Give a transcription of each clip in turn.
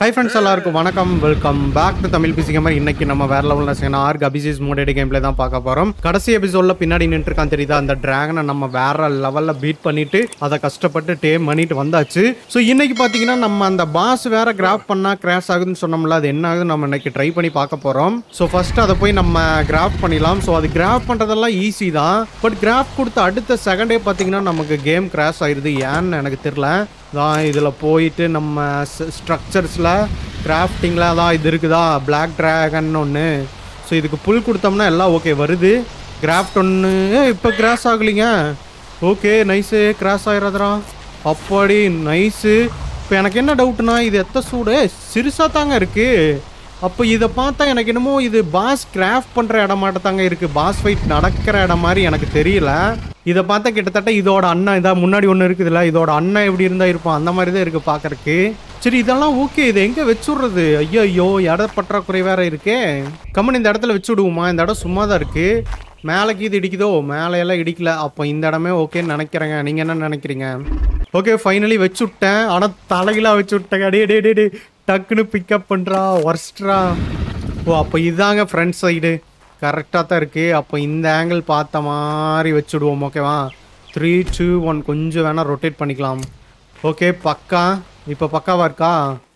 high friends எல்லாருக்கும் வணக்கம் welcome back to Tamil PC gamer இன்னைக்கு நம்ம வேற லெவலில் நசங்க ஆர்க் அபிசிஸ் மோடேடி கேம் பிளே தான் பார்க்க போறோம் கடைசி எபிசோட்ல பின்னாடி நின்றுருக்கான் தெரியுதா அந்த டிராகனை நம்ம வேற லெவல்ல பீட் பண்ணிட்டு அதை கஷ்டப்பட்டு டேம் பண்ணிட்டு வந்தாச்சு ஸோ இன்னைக்கு பார்த்தீங்கன்னா நம்ம அந்த பாஸ் வேற கிராஃப் பண்ணா கிராஷ் ஆகுதுன்னு சொன்னோம்ல அது என்ன ஆகுதுன்னு நம்ம இன்னைக்கு ட்ரை பண்ணி பார்க்க போறோம் ஸோ ஃபர்ஸ்ட் அதை போய் நம்ம கிராஃப் பண்ணிடலாம் ஸோ அது கிராஃப் பண்றதெல்லாம் ஈஸி தான் பட் கிராஃப் கொடுத்த அடுத்த செகண்டே பார்த்தீங்கன்னா நமக்கு கேம் கிராஷ் ஆயிடுது ஏன்னு எனக்கு தெரியல தான் இதில் போயிட்டு நம்ம ஸ்ட்ரக்சர்ஸில் கிராஃப்டிங்கில் தான் இது இருக்குதா பிளாக் ட்ராகன் ஒன்று ஸோ இதுக்கு புல் கொடுத்தோம்னா எல்லாம் ஓகே வருது கிராஃப்ட் ஒன்று இப்போ கிராஸ் ஆகலைங்க ஓகே நைஸு கிராஸ் ஆயிடுறதுரா அப்படி நைஸு இப்போ எனக்கு என்ன டவுட்னா இது எத்த சூடு சிறுசாக தாங்க இருக்குது அப்போ இதை பார்த்தா எனக்கு என்னமோ இது பாஸ் கிராஃப்ட் பண்ணுற இடமாட்ட தாங்க இருக்குது பாஸ் ஃபைட் நடக்கிற இடம் மாதிரி எனக்கு தெரியல இதை பார்த்தா கிட்டத்தட்ட இதோட அண்ணன் இதா முன்னாடி ஒன்று இருக்குதுல்ல இதோட அண்ணன் எப்படி இருந்தால் இருப்பான் அந்த மாதிரி தான் இருக்குது பார்க்கறக்கு சரி இதெல்லாம் ஓகே இதை எங்கே வச்சுடுறது ஐயோ ஐயோ இட பற்றாக்குறை வேற இருக்கே கம்மன் இந்த இடத்துல வச்சு விடுவோமா இந்த இடம் சும்மா தான் இருக்குது மேலே கீது இடிக்குதோ மேலே எல்லாம் இடிக்கல அப்போ இந்த இடமே ஓகேன்னு நினைக்கிறேங்க நீங்கள் என்ன நினைக்கிறீங்க ஓகே ஃபைனலி வச்சு விட்டேன் ஆனால் தலைகளாக வச்சு விட்டேங்க டே டே டே டே டக்குன்னு பிக்கப் பண்ணுறா ஒர்ஸ்ட்ரா ஓ அப்போ இதாங்க ஃப்ரண்ட் சைடு கரெக்டாக தான் இருக்குது அப்போ இந்த ஆங்கிள் பார்த்த மாதிரி வச்சுடுவோம் ஓகேவா த்ரீ டூ ஒன் கொஞ்சம் வேணால் ரொட்டேட் பண்ணிக்கலாம் ஓகே பக்கா இப்போ பக்காவா இருக்கா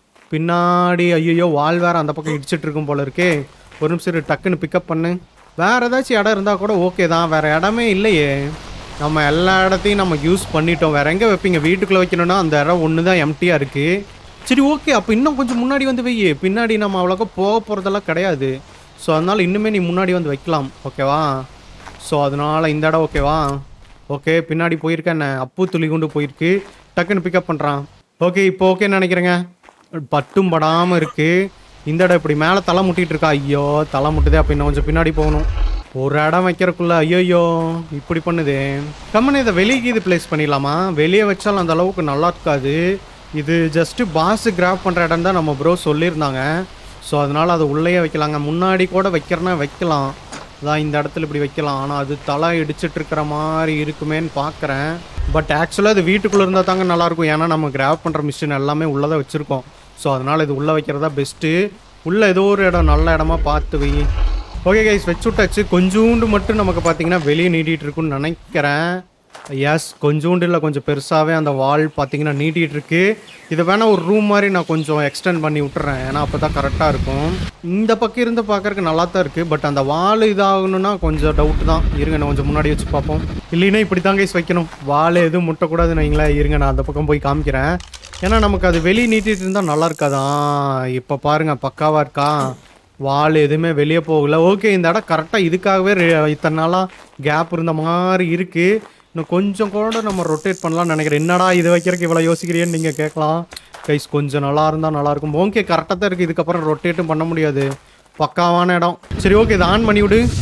பின்னாடி ஐயோ வால் வேற அந்த பக்கம் இடிச்சிட்டு இருக்கும் போல இருக்கே ஒரு நிமிஷம் இரு, டக்குன்னு பிக்கப் பண்ணு வேற ஏதாச்சும் இடம் இருந்தால் கூட ஓகே தான் வேற இடமே இல்லையே நம்ம எல்லா இடத்தையும் நம்ம யூஸ் பண்ணிட்டோம் வேற எங்கே வைப்பீங்க வீட்டுக்குள்ளே வைக்கணும்னா அந்த இடம் ஒன்று தான் எம்டியாக இருக்குது சரி ஓகே அப்போ இன்னும் கொஞ்சம் முன்னாடி வந்து வை பின்னாடி நம்ம அவ்வளோக்கா போக போகிறதெல்லாம் கிடையாது ஸோ அதனால் இன்னுமே நீ முன்னாடி வந்து வைக்கலாம் ஓகேவா ஸோ அதனால் இந்த இடம் ஓகேவா ஓகே பின்னாடி போயிருக்கேன் என்ன அப்பு துளி கொண்டு போயிருக்கு டக்குன்னு பிக்கப் பண்ணுறான் ஓகே இப்போ ஓகேன்னு நினைக்கிறேங்க பட்டும் படாமல் இருக்குது இந்த இடம் இப்படி மேலே தலை முட்டிட்டு இருக்கா ஐயோ தலை முட்டுதே அப்போ இன்னும் கொஞ்சம் பின்னாடி போகணும் ஒரு இடம் வைக்கிறதுக்குள்ள ஐயோ இப்படி பண்ணுதே கம்மன் இதை வெளியே இது பிளேஸ் பண்ணிடலாமா வெளியே வச்சாலும் அந்த அளவுக்கு நல்லா இருக்காது இது ஜஸ்ட்டு பாஸ் கிராப் பண்ணுற இடம் தான் நம்ம ப்ரோ சொல்லியிருந்தாங்க ஸோ அதனால் அதை உள்ளேயே வைக்கலாங்க முன்னாடி கூட வைக்கிறனா வைக்கலாம் அதான் இந்த இடத்துல இப்படி வைக்கலாம் ஆனால் அது தலை இடிச்சிட்டு இருக்கிற மாதிரி இருக்குமேன்னு பார்க்குறேன் பட் ஆக்சுவலாக இது வீட்டுக்குள்ளே இருந்தால் தாங்க நல்லாயிருக்கும் ஏன்னா நம்ம கிராப் பண்ணுற மிஷின் எல்லாமே உள்ளே தான் வச்சுருக்கோம் ஸோ அதனால் இது உள்ளே வைக்கிறதா பெஸ்ட்டு உள்ளே ஏதோ ஒரு இடம் நல்ல இடமா பார்த்து வை ஓகே கைஸ் வச்சு விட்டாச்சு கொஞ்சோண்டு மட்டும் நமக்கு பார்த்தீங்கன்னா வெளியே நீட்டிகிட்டு இருக்குன்னு நினைக்கிறேன் எஸ் கொஞ்சோண்டு இல்லை கொஞ்சம் பெருசாகவே அந்த வால் பார்த்தீங்கன்னா நீட்டிகிட்டு இருக்கு இதை வேணால் ஒரு ரூம் மாதிரி நான் கொஞ்சம் எக்ஸ்டெண்ட் பண்ணி விட்டுறேன் ஏன்னா அப்போ தான் கரெக்டாக இருக்கும் இந்த பக்கம் இருந்து பார்க்கறதுக்கு நல்லா தான் இருக்குது பட் அந்த வால் இதாகணும்னா கொஞ்சம் டவுட் தான் இருங்க நான் கொஞ்சம் முன்னாடி வச்சு பார்ப்போம் இல்லைன்னா இப்படி தான் கைஸ் வைக்கணும் வால் எதுவும் முட்டக்கூடாதுன்னு வைங்களேன் இருங்க நான் அந்த பக்கம் போய் காமிக்கிறேன் ஏன்னா நமக்கு அது வெளியே நீட்டிட்டு இருந்தால் நல்லா இருக்காதான் இப்போ பாருங்க பக்காவாக இருக்கா வால் எதுவுமே வெளியே போகல ஓகே இந்த இடம் கரெக்டாக இதுக்காகவே ரெ- இத்தனை நாளாக கேப் இருந்த மாதிரி இருக்குது இன்னும் கொஞ்சம் கூட நம்ம ரொட்டேட் பண்ணலாம்னு நினைக்கிறேன் என்னடா இது வைக்கிறதுக்கு இவ்வளோ யோசிக்கிறீன்னு நீங்கள் கேட்கலாம் கைஸ் கொஞ்சம் நல்லா இருந்தால் நல்லாயிருக்கும் ஓகே கரெக்டாக தான் இருக்குது இதுக்கப்புறம் ரொட்டேட்டும் பண்ண முடியாது பக்காவான இடம் சரி ஓகே இதை ஆன் பண்ணி விடு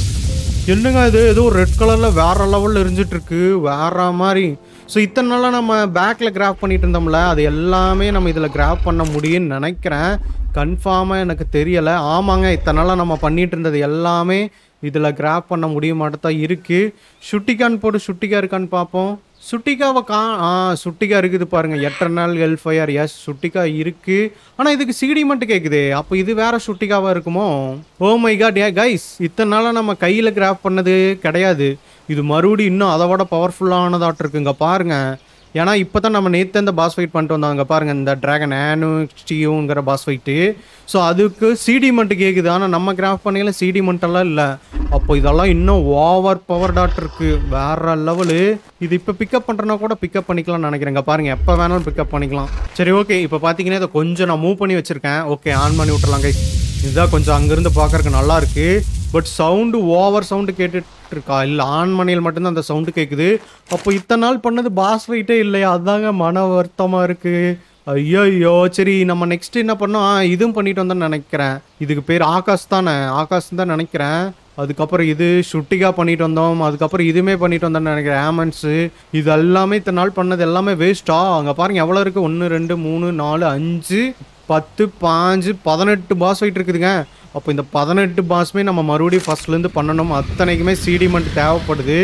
என்னங்க இது ஏதோ ரெட் கலரில் வேற லெவலில் எரிஞ்சிட்டு இருக்கு வேற மாதிரி ஸோ இத்தனை நாளாக நம்ம பேக்கில் கிராஃப் பண்ணிட்டு இருந்தோம்ல அது எல்லாமே நம்ம இதில் கிராஃப் பண்ண முடியும்னு நினைக்கிறேன் கன்ஃபார்மாக எனக்கு தெரியலை ஆமாங்க இத்தனை நாளாக நம்ம பண்ணிட்டு இருந்தது எல்லாமே இதில் கிராஃப் பண்ண முடிய மாட்டேன் தான் இருக்குது சுட்டிக்கான் போட்டு சுட்டிக்கா இருக்கான்னு பார்ப்போம் சுட்டிக்காவை கா ஆ சுட்டிக்கா இருக்குது பாருங்க எட்டர்னல் ஹெல்ஃபயர் எஸ் சுட்டிக்கா இருக்கு ஆனா இதுக்கு சிடி மட்டும் கேக்குதே அப்போ இது வேற சுட்டிக்காவா இருக்குமோ oh my God hey guys இத்தனை நாளா நம்ம கையில கிராஃப் பண்ணது கிடையாது இது மறுபடியும் இன்னும் அதை விட பவர்ஃபுல்லானதாட்டு இருக்குங்க பாருங்க ஏன்னா இப்போ தான் நம்ம நேற்று இந்த பாஸ் ஃபைட் பண்ணிட்டு வந்தாங்க பாருங்க இந்த டிராகன் ஆனு ஸ்டியோங்கிற பாஸ் ஃபைட்டு ஸோ அதுக்கு சிடி மட்டும் கேட்குது ஆனால் நம்ம கிராஃப் பண்ணையில சிடி மட்டும்லாம் இல்லை அப்போ இதெல்லாம் இன்னும் ஓவர் பவர் டாட் இருக்கு வேற லெவலு இது இப்போ பிக்கப் பண்ணுறனா கூட பிக்கப் பண்ணிக்கலாம்னு நினைக்கிறேங்க பாருங்க எப்போ வேணாலும் பிக்கப் பண்ணிக்கலாம் சரி ஓகே இப்போ பார்த்தீங்கன்னா இதை கொஞ்சம் நான் மூவ் பண்ணி வச்சிருக்கேன் ஓகே ஆன் பண்ணி விட்டுறலாம் கைஸ் இதுதான் கொஞ்சம் அங்கேருந்து பார்க்கறதுக்கு நல்லா இருக்கு பட் சவுண்டு ஓவர் சவுண்டு கேட்டுட்டு இருக்கா இல்லை ஆன் மணியில் மட்டும்தான் அந்த சவுண்டு கேட்குது அப்போ இத்தனை நாள் பண்ணது பாஸ் ஃபைட்டே இல்லையா அதாங்க மன வருத்தமாக இருக்கு ஐயோ சரி நம்ம நெக்ஸ்ட் என்ன பண்ணோம் ஆ, இதுவும் பண்ணிட்டு வந்தோம்னு நினைக்கிறேன் இதுக்கு பேர் ஆகாஷ் தானே ஆகாஷ் தான் நினைக்கிறேன் அதுக்கப்புறம் இது ஷுட்டிகா பண்ணிட்டு வந்தோம் அதுக்கப்புறம் இதுவுமே பண்ணிட்டு வந்தோம்னு நினைக்கிறேன் ஆமன்ஸு இது எல்லாமே இத்தனை நாள் பண்ணது எல்லாமே வேஸ்ட்டா அங்கே பாருங்க எவ்வளோ இருக்குது ஒன்று ரெண்டு மூணு நாலு அஞ்சு பத்து பாஞ்சு பதினெட்டு பாஸ் ஃபைட் இருக்குதுங்க அப்போ இந்த பதினெட்டு பாஸுமே நம்ம மறுபடியும் ஃபர்ஸ்ட்லேருந்து பண்ணணும் அத்தனைக்குமே சிடி மட்டும் தேவைப்படுது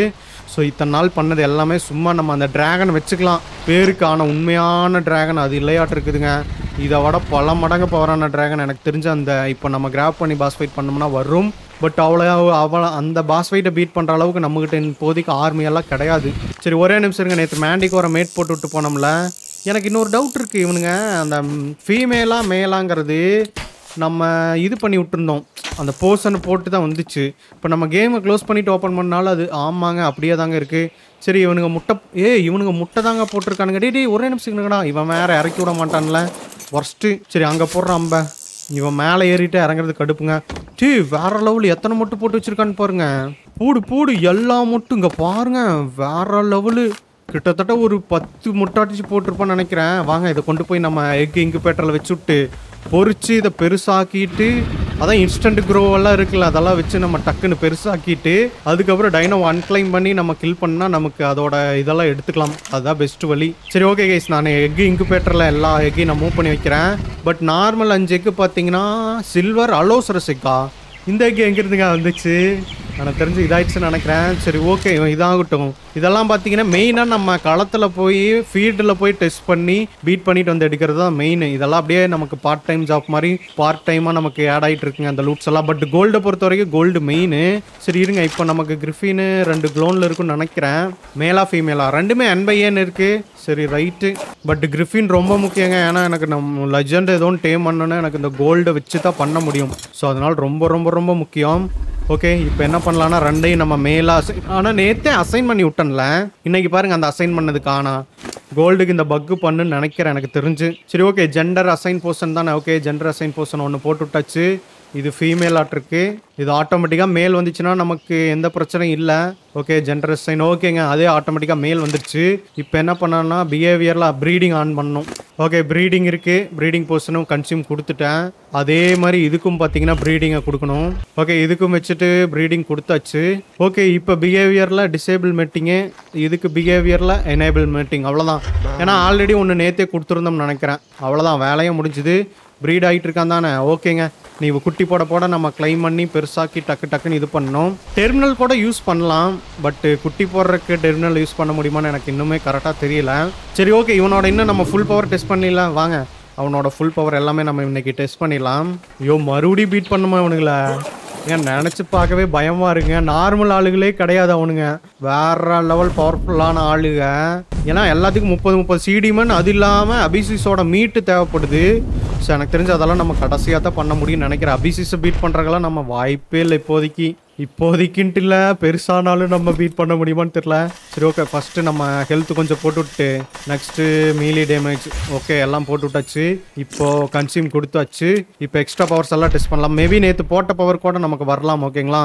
ஸோ இத்தனை நாள் பண்ணது எல்லாமே சும்மா நம்ம அந்த டிராகன் வச்சுக்கலாம் பேருக்கான உண்மையான டிராகன் அது இல்லையாட்டு இருக்குதுங்க இதை விட பல மடங்கு பவரான டிராகன் எனக்கு தெரிஞ்ச அந்த இப்போ நம்ம கிராப் பண்ணி பாஸ் ஃபைட் பண்ணோம்னா வரும் பட் அவ்வளோ அவ்வளோ அந்த பாஸ் ஃபைட்டை பீட் பண்ணுற அளவுக்கு நம்மகிட்ட இப்போதைக்கு army எல்லாம் கிடையாது சரி ஒரே நிமிஷம் இருங்க நேற்று மேண்டிக்கு ஒரு மேட் போட்டு விட்டு போனோம்ல எனக்கு இன்னொரு டவுட் இருக்குது இவனுங்க அந்த ஃபீமேலா மேலாங்கிறது நம்ம இது பண்ணி விட்டுருந்தோம் அந்த போர்ஷன் போட்டு தான் வந்துச்சு இப்போ நம்ம கேமை க்ளோஸ் பண்ணிட்டு ஓப்பன் பண்ணாலும் அது ஆமாங்க அப்படியே தாங்க இருக்குது சரி இவனுங்க முட்டை ஏ இவனுங்க முட்டை தாங்க போட்டிருக்கானுங்க டேய் டேய் ஒரே நிமிஷம் இருங்கடா இவன் வேற இறக்கி விட மாட்டான்ல ஒர்ஸ்ட்டு சரி அங்கே போடுறான் அம்ப இவன் மேலே ஏறிட்டு இறங்குறது கடுப்புங்க டீ வேற லெவல் எத்தனை முட்டை போட்டு வச்சிருக்கான்னு பாருங்க பூடு பூடு எல்லா முட்டும் இங்கே பாருங்க வேற லெவலு கிட்டத்தட்ட ஒரு பத்து முட்டாட்டிச்சு போட்டிருப்பான்னு நினைக்கிறேன் வாங்க இதை கொண்டு போய் நம்ம எக் இங்குபேட்டரில் வச்சு விட்டு பொரிச்சு இதை பெருசாக்கிட்டு அதான் இன்ஸ்டன்ட் க்ரோ எல்லாம் இருக்குல்ல அதெல்லாம் வச்சு நம்ம டக்குன்னு பெருசாக்கிட்டு அதுக்கப்புறம் டைனோ அன்கிளைம் பண்ணி நம்ம கில் பண்ணா நமக்கு அதோட இதெல்லாம் எடுத்துக்கலாம் அதுதான் பெஸ்ட் வழி சரி ஓகே கைஸ் நான் எக் இன்குபேட்டரில் எல்லா எக்கையும் நான் மூவ் பண்ணி வைக்கிறேன் பட் நார்மல் அஞ்சு எக்கு பார்த்தீங்கன்னா சில்வர் அலோசரஸ் எக்கா இந்த எக் எங்கிருந்துங்க வந்துச்சு எனக்கு தெரிஞ்சு இதாயிடுச்சுன்னு நினைக்கிறேன் சரி ஓகே இதாகட்டும் இதெல்லாம் பார்த்தீங்கன்னா மெயினாக நம்ம களத்தில் போய் ஃபீல்டில் போய் டெஸ்ட் பண்ணி பீட் பண்ணிட்டு வந்து எடுக்கிறது தான் மெயின் இதெல்லாம் அப்படியே நமக்கு பார்ட் டைம் ஜாப் மாதிரி பார்ட் டைமாக நமக்கு ஆட் ஆகிட்டு இருக்குங்க அந்த லூட்ஸ் எல்லாம் பட் கோல்டை பொறுத்த வரைக்கும் கோல்டு மெயின் சரி இருங்க இப்போ நமக்கு கிரிஃபின்னு ரெண்டு க்ளோனில் இருக்குன்னு நினைக்கிறேன் மேலா ஃபீமேலா ரெண்டுமே என் பை ஏன்னு இருக்குது சரி ரைட்டு பட் கிரிஃபின் ரொம்ப முக்கியங்க ஏன்னா எனக்கு நம்ம லெஜண்ட் ஏதோ டேம் பண்ணணும்னா எனக்கு இந்த கோல்டை வச்சு தான் பண்ண முடியும் ஸோ அதனால் ரொம்ப ரொம்ப ரொம்ப முக்கியம் ஓகே இப்போ என்ன பண்ணலாம்னா ரெண்டையும் நம்ம மேலே அசை ஆனால் நேற்றே அசைன் பண்ணி விட்டேன்ல இன்னைக்கு பாருங்க அந்த அசைன் பண்ணது காணா கோல்டுக்கு இந்த பக்கு பண்ணுன்னு நினைக்கிறேன் எனக்கு தெரிஞ்சு சரி ஓகே ஜெண்டர் அசைன் போர்ஷன் தானே ஓகே ஜெண்டர் அசைன் போர்ஷன் ஒன்று போட்டு விட்டாச்சு இது ஃபீமேல் ஆட்டிருக்கு இது ஆட்டோமேட்டிக்காக மேல் வந்துச்சுன்னா நமக்கு எந்த பிரச்சனையும் இல்லை ஓகே ஜெண்டர் அசைன் ஓகேங்க அதே ஆட்டோமேட்டிக்காக மேல் வந்துருச்சு இப்போ என்ன பண்ணணும்னா பிஹேவியரில் ப்ரீடிங் ஆன் பண்ணணும் ஓகே ப்ரீடிங் இருக்குது ப்ரீடிங் போர்ஷனும் கன்சியூம் கொடுத்துட்டேன் அதே மாதிரி இதுக்கும் பார்த்தீங்கன்னா ப்ரீடிங்கை கொடுக்கணும் ஓகே இதுக்கும் வச்சுட்டு ப்ரீடிங் கொடுத்தாச்சு ஓகே இப்போ பிஹேவியரில் டிசேபிள் மெட்டிங்கு இதுக்கு பிஹேவியரில் எனேபிள் மெட்டிங் அவ்வளோதான் ஏன்னா ஆல்ரெடி ஒன்று நேற்றே கொடுத்துருந்தோம்னு நினைக்கிறேன் அவ்வளோதான் வேலையும் முடிஞ்சுது ப்ரீட் ஆகிட்டு இருக்கான் தானே ஓகேங்க நீ குட்டி போட போட நம்ம கிளைம் பண்ணி பெருசாக்கி டக்கு டக்குன்னு இது பண்ணோம் டெர்மினல் கூட யூஸ் பண்ணலாம் பட் குட்டி போடுறதுக்கு டெர்மினல் யூஸ் பண்ண முடியுமான்னு எனக்கு இன்னுமே கரெக்டாக தெரியல சரி ஓகே இவனோட இன்னும் நம்ம ஃபுல் பவர் டெஸ்ட் பண்ணிடலாம் வாங்க அவனோட ஃபுல் பவர் எல்லாமே நம்ம இன்னைக்கு டெஸ்ட் பண்ணிடலாம் ஐயோ மறுபடியும் பீட் பண்ணுமா அவனுங்கள ஏன் நினச்சி பார்க்கவே பயமா இருக்குங்க நார்மல் ஆளுகளே கிடையாது அவனுங்க வேற லெவல் பவர்ஃபுல்லான ஆளுங்க ஏன்னா எல்லாத்துக்கும் முப்பது முப்பது சிடிமன் அது இல்லாமல் அபிசிஸோட மீட்டு தேவைப்படுது ஸோ எனக்கு தெரிஞ்சு அதெல்லாம் நம்ம கடைசியாக தான் பண்ண முடியும்னு நினைக்கிறேன் அபிசிஸை பீட் பண்ணுறக்கெல்லாம் நம்ம வாய்ப்பே இல்லை இப்போதைக்கு இப்போதைக்குன்ட்டு இல்லை பெருசானாலும் நம்ம பீட் பண்ண முடியுமான்னு தெரியல சரி ஓகே ஃபஸ்ட்டு நம்ம ஹெல்த் கொஞ்சம் போட்டு விட்டு நெக்ஸ்ட்டு மீலி டேமேஜ் ஓகே எல்லாம் போட்டு விட்டாச்சு இப்போ கன்சியூம் கொடுத்தாச்சு இப்போ எக்ஸ்ட்ரா பவர்ஸ் எல்லாம் டெஸ்ட் பண்ணலாம் மேபி நேற்று போட்ட பவர் கூட நமக்கு வரலாம் ஓகேங்களா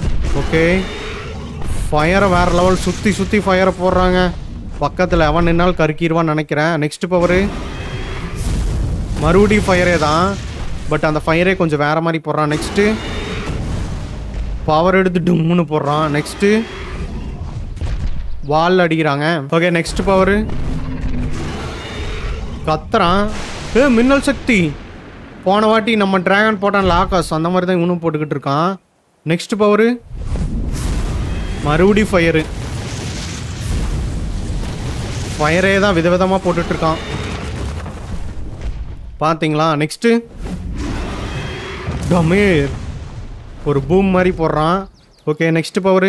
ஓகே ஃபயரை வேற லெவல் சுற்றி சுற்றி ஃபயரை போடுறாங்க பக்கத்தில் எவன் நின்னால் கருக்கிடுவான்னு நினைக்கிறேன் நெக்ஸ்ட் பவரு மறுபடியும் ஃபயரே தான் பட் அந்த ஃபயரே கொஞ்சம் வேற மாதிரி போடுறான் நெக்ஸ்ட்டு பவர் எடுத்து டும்முன்னு போடுறான் நெக்ஸ்ட்டு வால் அடிக்கிறாங்க ஓகே நெக்ஸ்ட் பவரு கத்துறான் ஏ மின்னல் சக்தி போன வாட்டி நம்ம டிராகன் போட்டான் லாகாஸ் அந்த மாதிரி தான் இவனும் போட்டுக்கிட்டு இருக்கான் நெக்ஸ்ட் பவரு மறுபடி ஃபயரு ஃபயரே தான் விதவிதமாக போட்டுட்டு இருக்கான் பார்த்தீங்களா நெக்ஸ்ட்டு டமேர் ஒரு பூம் மாதிரி போடுறான் ஓகே நெக்ஸ்ட் பவரு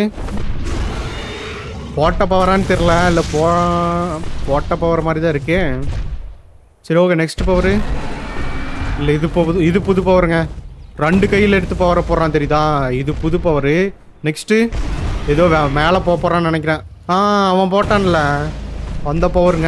போட்ட பவரான்னு தெரில இல்லை போ போட்ட பவர் மாதிரி தான் இருக்கு சரி ஓகே நெக்ஸ்ட் பவரு இல்லை இது புது இது புது பவருங்க ரெண்டு கையில் எடுத்து பவரை போடுறான் தெரியுதா இது புது பவரு நெக்ஸ்ட்டு ஏதோ வே மேலே போக போகிறான்னு நினைக்கிறேன் ஆ அவன் போட்டான்ல அந்த பவருங்க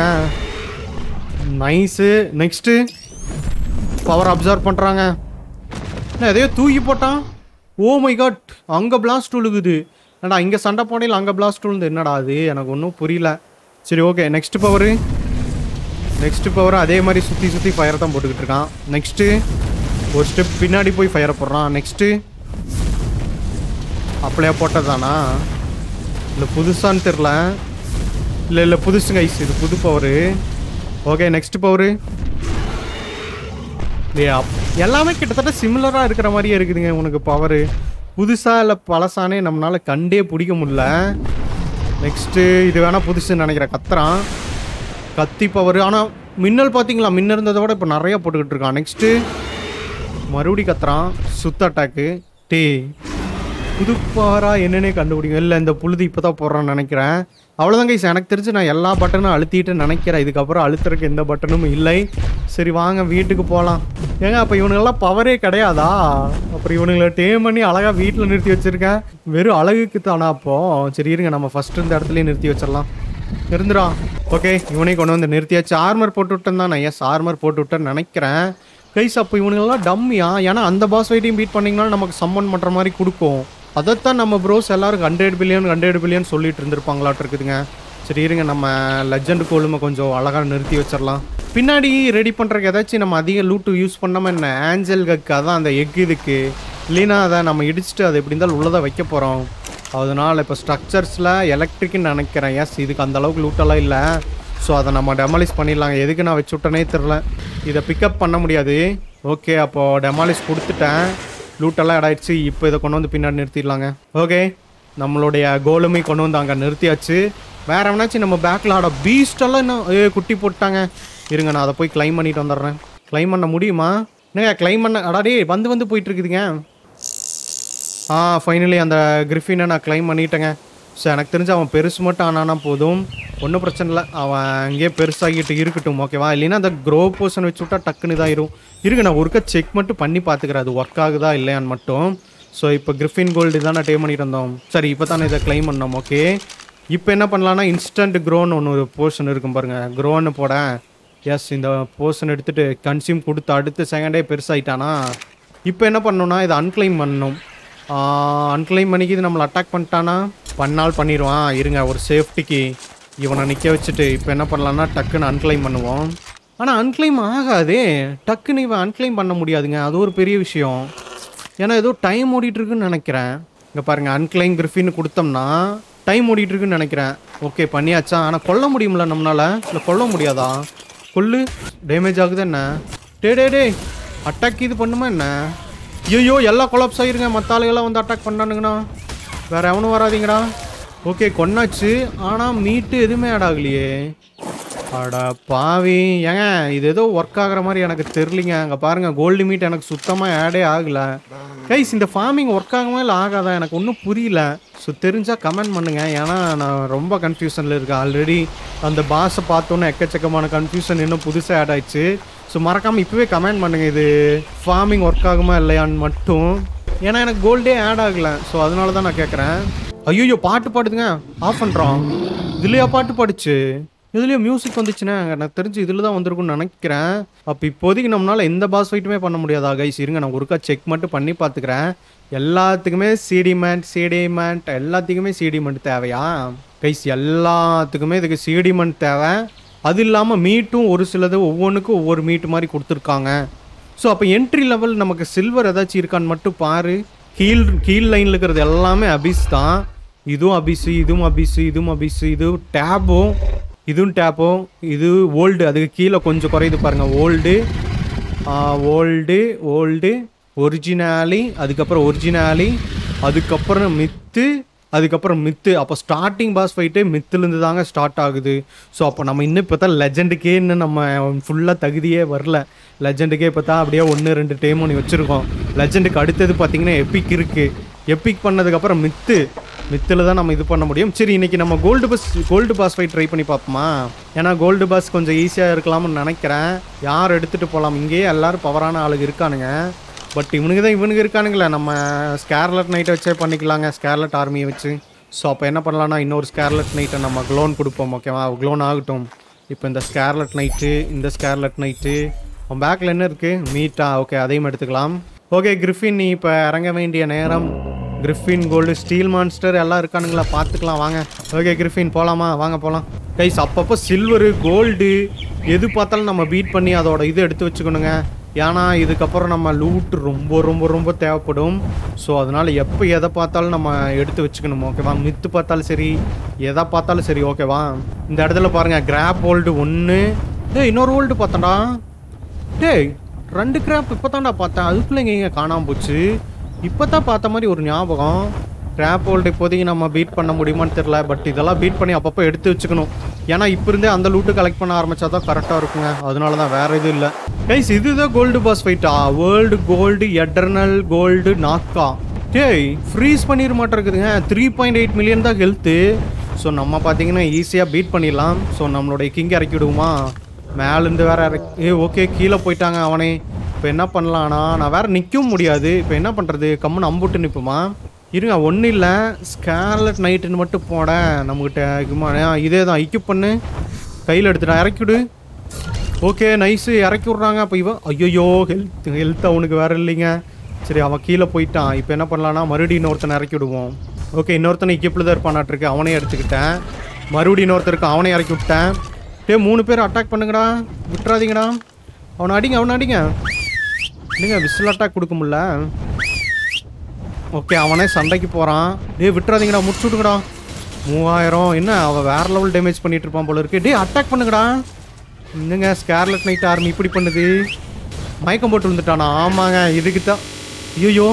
நைஸு நெக்ஸ்ட்டு பவர் அப்சர்வ் பண்ணுறாங்க என்ன எதையோ தூக்கி போட்டான் ஓ மை காட் அங்கே பிளாஸ்ட் விழுகுது என்னடா இங்கே சண்டை போடையில் அங்கே பிளாஸ்ட் விழுந்து என்னடா அது எனக்கு ஒன்றும் புரியல சரி okay next power next power அதே மாதிரி சுற்றி சுற்றி ஃபயர் தான் போட்டுக்கிட்டு இருக்கான் நெக்ஸ்ட்டு ஒரு ஸ்டெப் பின்னாடி போய் ஃபயரை போடுறான் நெக்ஸ்ட்டு அப்படியே போட்டதானா இல்லை புதுசான்னு தெரில இல்லை இல்லை புதுசுங்க ஐஸ் இது புது பவரு ஓகே நெக்ஸ்ட் பவரு இல்லையா எல்லாமே கிட்டத்தட்ட சிமிலராக இருக்கிற மாதிரியே இருக்குதுங்க உனக்கு பவரு புதுசாக இல்லை பழசானே நம்மளால கண்டே பிடிக்க முடியல நெக்ஸ்ட்டு இது வேணால் புதுசுன்னு நினைக்கிறேன் கத்துறான் கத்தி பவர் ஆனால் மின்னல் பார்த்தீங்களா மின்னல் இருந்ததை விட இப்போ நிறைய போட்டுக்கிட்டு இருக்கான் நெக்ஸ்ட்டு மறுபடி கத்துறான் சுத்த அட்டாக்கு டே புதுப்பாரா என்னன்னே கண்டுபிடிக்கும் இல்லை இந்த புழுதி இப்போ தான் போடுறான்னு நினைக்கிறேன் அவ்வளோதான் கைஸ் எனக்கு தெரிஞ்சு நான் எல்லா பட்டனும் அழுத்திட்டு நினைக்கிறேன் இதுக்கப்புறம் அழுத்துறதுக்கு எந்த பட்டனும் இல்லை சரி வாங்க வீட்டுக்கு போகலாம் ஏங்க அப்போ இவனுங்கெல்லாம் பவரே கிடையாதா அப்புறம் இவனுங்களை டேம் பண்ணி அழகாக வீட்டில் நிறுத்தி வச்சுருக்கேன் வெறும் அழகுக்கு தானா அப்போ சரி இருங்க நம்ம ஃபஸ்ட்டு இந்த இடத்துலயே நிறுத்தி வச்சிடலாம் இருந்துடா ஓகே இவனையும் கொண்டு வந்து நிறுத்தியாச்சு ஆர்மர் போட்டு விட்டேன் தான் நான் எஸ் ஆர்மர் போட்டு விட்டேன்னு நினைக்கிறேன் கைஸ் அப்போ இவனுங்கெல்லாம் டம்மியா ஏன்னா அந்த பாஸ் ஃபைட்டையும் பீட் பண்ணிங்கன்னா நமக்கு சம்மன் பண்ணுற மாதிரி கொடுக்கும் அதைத்தான் நம்ம ப்ரோஸ் எல்லாரும் ஹண்ட்ரட் பில்லியன் ஹண்ட்ரட் பில்லியன் சொல்லிட்டு இருந்திருப்பாங்களாட்டு இருக்குதுங்க சரி இருங்க நம்ம லெஜண்ட் கோலுமை கொஞ்சம் அழகாக நிறுத்தி வச்சிடலாம் பின்னாடி ரெடி பண்ணுறதுக்கு ஏதாச்சும் நம்ம அதிக லூட்டு யூஸ் பண்ணாமல் என்ன ஆஞ்சல் கக்கு அதான் அந்த எக் இதுக்கு இல்லைன்னா அதை நம்ம இடிச்சிட்டு அதை எப்படி இருந்தாலும் உள்ளதை வைக்க போகிறோம் அதனால் இப்போ ஸ்ட்ரக்சர்ஸில் எலக்ட்ரிக்னு நினைக்கிறேன் எஸ் இதுக்கு அந்த அளவுக்கு லூட்டெல்லாம் இல்லை ஸோ அதை நம்ம டெமாலிஷ் பண்ணிடலாங்க எதுக்கு நான் வச்சு விட்டனே தெரில இதை பிக்கப் பண்ண முடியாது ஓகே அப்போது டெமாலிஷ் கொடுத்துட்டேன் லூட்டெல்லாம் இடாயிடுச்சு இப்போ இதை கொண்டு வந்து பின்னாடி நிறுத்திடலாங்க ஓகே நம்மளுடைய கோலுமே கொண்டு வந்து அங்கே நிறுத்தியாச்சு வேற எவனாச்சும் நம்ம பேக்கில் ஆட பீஸ்டெல்லாம் இன்னும் ஏ குட்டி போட்டாங்க இருங்க நான் அதை போய் க்ளைம் பண்ணிட்டு வந்துடுறேன் க்ளைம் பண்ண முடியுமா என்னங்க க்ளைம் பண்ண அடாடே வந்து வந்து போயிட்டு இருக்குதுங்க ஆ ஃபைனலி அந்த கிரிஃபினை நான் க்ளைம் பண்ணிட்டேங்க ஸோ எனக்கு தெரிஞ்சு அவன் பெருசு மட்டும் ஆனானா போதும் ஒன்றும் பிரச்சனை இல்லை அவன் அங்கேயே பெருசாகிட்டு இருக்கட்டும் ஓகேவா இல்லைன்னா அந்த க்ரோ போர்ஷன் வச்சு விட்டா டக்குன்னு தான் இரும் இருக்கு நான் ஒருக்கா செக் மட்டும் பண்ணி பார்த்துக்கிறேன் அது ஒர்க் ஆகுதா இல்லையான்னு மட்டும் ஸோ இப்போ கிரிஃபின் கோல்டு தான் நான் டே பண்ணிட்டு வந்தோம் சரி இப்போ தானே இதை க்ளைம் பண்ணோம் ஓகே இப்போ என்ன பண்ணலாம்னா இன்ஸ்டன்ட் க்ரோன்னு ஒன்று ஒரு போர்ஷன் இருக்கும் பாருங்கள் க்ரோன்னு போட எஸ் இந்த போர்ஷன் எடுத்துகிட்டு கன்சியூம் கொடுத்து அடுத்த செகண்டே பெருசாயிட்டானா இப்போ என்ன பண்ணணும்னா இதை அன்க்ளைம் பண்ணணும் அன்க்ளைம் பண்ணிக்கு இது நம்மளை அட்டாக் பண்ணிட்டானா பண்ணால் பண்ணிடுவான் இருங்க ஒரு சேஃப்டிக்கு இவனை நிற்க வச்சுட்டு இப்போ என்ன பண்ணலாம்னா டக்குன்னு அன்க்ளைம் பண்ணுவோம் ஆனால் அன்க்ளைம் ஆகாதே டக்குன்னு இவன் அன்க்ளைம் பண்ண முடியாதுங்க அது ஒரு பெரிய விஷயம் ஏன்னா ஏதோ டைம் ஓடிட்டுருக்குன்னு நினைக்கிறேன் இங்கே பாருங்கள் அன்க்ளைம் கிரிஃபின்னு கொடுத்தோம்னா டைம் ஓடிட்டுருக்குன்னு நினைக்கிறேன் ஓகே பண்ணியாச்சா ஆனால் கொல்ல முடியும்ல நம்மளால் இல்லை கொல்ல முடியாதா கொல்லு டேமேஜ் ஆகுது என்ன டே டே டே அட்டாக் இது பண்ணுமா என்ன ஐயோ எல்லாம் கொலாப்ஸ் ஆகிருங்க மற்ற ஆளுகள்லாம் வந்து அட்டாக் பண்ணானுங்கண்ணா வேற எவனும் வராதீங்கடா ஓகே கொன்னாச்சு ஆனால் மீட்டு எதுவுமே ஆட் ஆகலையே அடா பாவி ஏங்க இது ஏதோ ஒர்க் ஆகுற மாதிரி எனக்கு தெரியலிங்க அங்கே பாருங்க கோல்டு மீட் எனக்கு சுத்தமாக ஆடே ஆகல கைஸ் இந்த ஃபார்மிங் ஒர்க் ஆகுமா இல்லை ஆகாதா எனக்கு ஒன்றும் புரியல ஸோ தெரிஞ்சால் கமெண்ட் பண்ணுங்க ஏன்னா நான் ரொம்ப கன்ஃபியூஷனில் இருக்கேன் ஆல்ரெடி அந்த பாஸை பார்த்தோன்னே எக்கச்சக்கமான கன்ஃபியூஷன் இன்னும் புதுசாக ஆட் ஆயிடுச்சு ஸோ மறக்காமல் இப்போவே கமெண்ட் பண்ணுங்க இது ஃபார்மிங் ஒர்க் ஆகுமா இல்லையான்னு மட்டும் ஏன்னா எனக்கு கோல்டே ஆட் ஆகல ஸோ அதனால தான் நான் கேட்குறேன் ஐயோ பாட்டு பாடுதுங்க ஆஃப் பண்ணுறோம் இதுலையா பாட்டு பாடுச்சு இதுலேயும் மியூசிக் வந்துச்சுன்னா எனக்கு தெரிஞ்சு இதில் தான் வந்திருக்கும்னு நினைக்கிறேன் அப்போ இப்போதைக்கு நம்மளால் எந்த பாஸ் ஃபைட்டுமே பண்ண முடியாதா கைஸ் இருங்க நான் ஒருக்கா செக் மட்டும் பண்ணி பார்த்துக்கிறேன் எல்லாத்துக்குமே சிடிமெண்ட் சிடிமெண்ட் எல்லாத்துக்குமே சிடிமெண்ட் தேவையா கைஸ் எல்லாத்துக்குமே இதுக்கு சிடிமெண்ட் தேவை அது இல்லாமல் மீட்டும் ஒரு சிலது ஒவ்வொன்றுக்கும் ஒவ்வொரு மீட்டு மாதிரி கொடுத்துருக்காங்க ஸோ அப்போ என்ட்ரி லெவல் நமக்கு சில்வர் ஏதாச்சும் இருக்கான்னு மட்டும் பாரு கீழ் கீழ் லைனில் இருக்கிறது எல்லாமே அபிஸ் தான் இதுவும் அபிஸு இதுவும் அபிஸு இதுவும் அபிஸு இது டேபும் இதுவும் டேப்பும் இது ஓல்டு அதுக்கு கீழே கொஞ்சம் குறையுது பாருங்கள் ஓல்டு ஓல்டு ஓல்டு ஒரிஜினாலி அதுக்கப்புறம் ஒரிஜினாலி அதுக்கப்புறம் மித்து அதுக்கப்புறம் மித்து அப்போ ஸ்டார்டிங் பாஸ் ஃபைட்டே மித்துலேருந்து தாங்க ஸ்டார்ட் ஆகுது ஸோ அப்போ நம்ம இன்னும் இப்போ தான் லெஜண்டுக்கே இன்னும் நம்ம ஃபுல்லாக தகுதியே வரல லெஜண்டுக்கே இப்போ தான் அப்படியே ஒன்று ரெண்டு டைம் ஒன்று வச்சுருக்கோம் லெஜண்டுக்கு அடுத்தது பார்த்தீங்கன்னா எப்பிக் இருக்குது எப்பிக் பண்ணதுக்கப்புறம் மித்து மித்தில் தான் நம்ம இது பண்ண முடியும் சரி இன்னைக்கு நம்ம gold boss gold boss fight try பண்ணி பார்ப்போமா ஏன்னா கோல்டு பாஸ் கொஞ்சம் ஈஸியாக இருக்கலாம்னு நினைக்கிறேன் யார் எடுத்துகிட்டு போகலாம் இங்கேயே எல்லாரும் பவரான ஆளுங்க இருக்கானுங்க பட் இவனுக்கு தான் இவனுக்கு இருக்கானுங்களே நம்ம ஸ்கேர்லட் நைட்டை வச்சே பண்ணிக்கலாங்க ஸ்கேர்லட் ஆர்மியை வச்சு ஸோ அப்போ என்ன பண்ணலாம்னா இன்னொரு ஸ்கேர்லட் நைட்டை நம்ம க்ளோன் கொடுப்போம் ஓகேவா க்ளோன் ஆகட்டும் இப்போ இந்த ஸ்கேர்லட் நைட்டு இந்த ஸ்கேர்லட் நைட்டு உன் பேக்கில் என்ன இருக்குது மீட்டா ஓகே அதையும் எடுத்துக்கலாம் ஓகே கிரிஃபின் நீ இப்போ இறங்க வேண்டிய நேரம் கிரிஃபின் கோல்டு ஸ்டீல் மான்ஸ்டர் எல்லாம் இருக்கானுங்களா பார்த்துக்கலாம் வாங்க ஓகே கிரிஃபின் போகலாமா வாங்க போகலாம் கைஸ் அப்பப்போ சில்வரு கோல்டு எது பார்த்தாலும் நம்ம பீட் பண்ணி அதோட இது எடுத்து வச்சுக்கணுங்க ஏன்னா இதுக்கப்புறம் நம்ம லூட் ரொம்ப ரொம்ப ரொம்ப தேவைப்படும் ஸோ அதனால் எப்போ எதை பார்த்தாலும் நம்ம எடுத்து வச்சுக்கணும் ஓகேவா மித்து பார்த்தாலும் சரி எதை பார்த்தாலும் சரி ஓகேவா இந்த இடத்துல பாருங்கள் கிராப் ஹோல்டு ஒன்று டேய் இன்னொரு ஹோல்டு பார்த்தேன்டா டேய் ரெண்டு கிராப் இப்போ தான்டா பார்த்தேன் அதுக்குள்ளே இங்கே காணாமல் போச்சு இப்போ தான் பார்த்த மாதிரி ஒரு ஞாபகம் ட்ராப் ஹோல்டு இப்போதைக்கு நம்ம பீட் பண்ண முடியுமான்னு தெரியல பட் இதெல்லாம் பீட் பண்ணி அப்பப்போ எடுத்து வச்சுக்கணும் ஏன்னா இப்போ இருந்தே அந்த லூட்டு கலெக்ட் பண்ண ஆரம்பிச்சா தான் கரெக்டாக இருக்குங்க அதனால தான் வேற எதுவும் இல்லை கைஸ் இதுதான் கோல்டு பாஸ் ஃபைட்டா வேர்ல்டு கோல்டு எட்டர்னல் கோல்டு நாக்கா டேய் ஃப்ரீஸ் பண்ணிட மாட்டேருக்குதுங்க த்ரீ பாயிண்ட் எயிட் மில்லியன் தான் ஹெல்த்து ஸோ நம்ம பார்த்தீங்கன்னா ஈஸியாக பீட் பண்ணிடலாம் ஸோ நம்மளுடைய கிங் இறக்கி விடுவோமா மேலேருந்து வேற இறக்கி ஏ ஓகே கீழே போயிட்டாங்க அவனே இப்போ என்ன பண்ணலாம்னா நான் வேற நிற்கவும் முடியாது இப்போ என்ன பண்ணுறது கம்முன்னு அம்புட்டு நிற்புமா இருங்க ஒன்றும் இல்லை ஸ்கேர்லட் நைட்டுன்னு மட்டும் போடேன் நம்மக்கிட்ட இருக்குமா ஆ, இதே தான் இக்யூப் பண்ணு கையில் எடுத்துட்டா இறக்கிவிடு ஓகே நைஸு இறக்கி விட்றாங்க அப்போ இவன் ஐயோ ஹெல்த் ஹெல்த் அவனுக்கு வேற இல்லைங்க சரி அவன் கீழே போயிட்டான் இப்போ என்ன பண்ணலான்னா மறுபடியும் இன்னொருத்தனை இறக்கி விடுவோம் ஓகே இன்னொருத்தனை இக்கிப்பில் தான் இருப்பானாட்டிருக்கு அவனே எடுத்துக்கிட்டேன் மறுபடியும் இன்னொருத்தருக்கு அவனே இறக்கி விட்டேன் டே மூணு பேர் அட்டாக் பண்ணுங்கடா விட்டுறாதீங்கடா அவனை அடிங்க அவனை அடிங்க இல்லைங்க விசில் அட்டாக் கொடுக்க முடியல ஓகே அவனே சண்டைக்கு போகிறான் டேய் விட்டுறாதீங்கடா முடிச்சு விடுங்கடா மூவாயிரம் என்ன அவன் வேற லெவல் டேமேஜ் பண்ணிட்டு இருப்பான் போல இருக்கு டேய் அட்டாக் பண்ணுங்கடா என்னங்க ஸ்கேர்லெட் நைட் ஆர்மி இப்படி பண்ணுது மயக்கம் போட்டு விழுந்துட்டானா ஆமாங்க இதுக்கு தான் ஐயோ